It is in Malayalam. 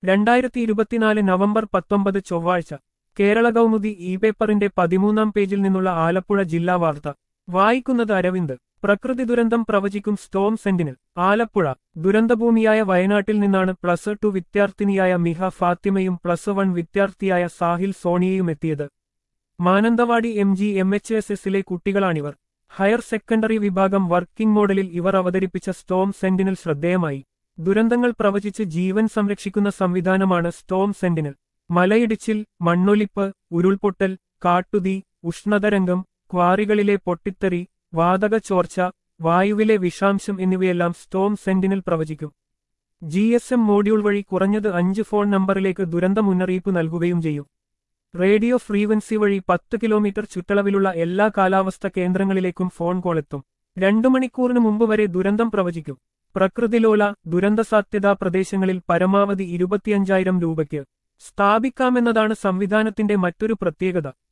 രണ്ടായിരത്തി ഇരുപത്തിനാല് നവംബർ പത്തൊമ്പത് ചൊവ്വാഴ്ച കേരള കൗമുദി ഇ പേപ്പറിന്റെ പതിമൂന്നാം പേജിൽ നിന്നുള്ള ആലപ്പുഴ ജില്ലാ വാർത്ത വായിക്കുന്നത് അരവിന്ദ് പ്രകൃതി ദുരന്തം പ്രവചിക്കും സ്റ്റോം സെന്റിനൽ ആലപ്പുഴ ദുരന്തഭൂമിയായ വയനാട്ടിൽ നിന്നാണ് പ്ലസ് ടു വിദ്യാർത്ഥിനിയായ മിഹ ഫാത്തിമയും പ്ലസ് വൺ വിദ്യാർത്ഥിയായ സാഹിൽ സോണിയയും എത്തിയത് Mananthavady M G M H S എസിലെ കുട്ടികളാണിവർ ഹയർ സെക്കൻഡറി വിഭാഗം വർക്കിംഗ് മോഡലിൽ ഇവർ അവതരിപ്പിച്ച സ്റ്റോം സെന്റിനൽ ശ്രദ്ധേയമായി ദുരന്തങ്ങൾ പ്രവചിച്ച് ജീവൻ സംരക്ഷിക്കുന്ന സംവിധാനമാണ് സ്റ്റോം സെന്റിനൽ മലയിടിച്ചിൽ മണ്ണൊലിപ്പ് ഉരുൾപൊട്ടൽ കാട്ടുതീ ഉഷ്ണതരംഗം ക്വാറികളിലെ പൊട്ടിത്തെറി വാതക ചോർച്ച വായുവിലെ വിഷാംശം എന്നിവയെല്ലാം സ്റ്റോം സെന്റിനൽ പ്രവചിക്കും ജി എസ് എം മോഡ്യൂൾ വഴി കുറഞ്ഞത് അഞ്ച് ഫോൺ നമ്പറിലേക്ക് ദുരന്ത മുന്നറിയിപ്പ് നൽകുകയും ചെയ്യും റേഡിയോ ഫ്രീക്വൻസി വഴി പത്ത് കിലോമീറ്റർ ചുറ്റളവിലുള്ള എല്ലാ കാലാവസ്ഥ കേന്ദ്രങ്ങളിലേക്കും ഫോൺ കോൾ എത്തും രണ്ടു മണിക്കൂറിന് മുമ്പ് വരെ ദുരന്തം പ്രവചിക്കും പ്രകൃതിലോല ദുരന്തസാധ്യതാ പ്രദേശങ്ങളിൽ പരമാവധി ഇരുപത്തിയഞ്ചായിരം രൂപയ്ക്ക് സ്ഥാപിക്കാമെന്നതാണ് സംവിധാനത്തിന്റെ മറ്റൊരു പ്രത്യേകത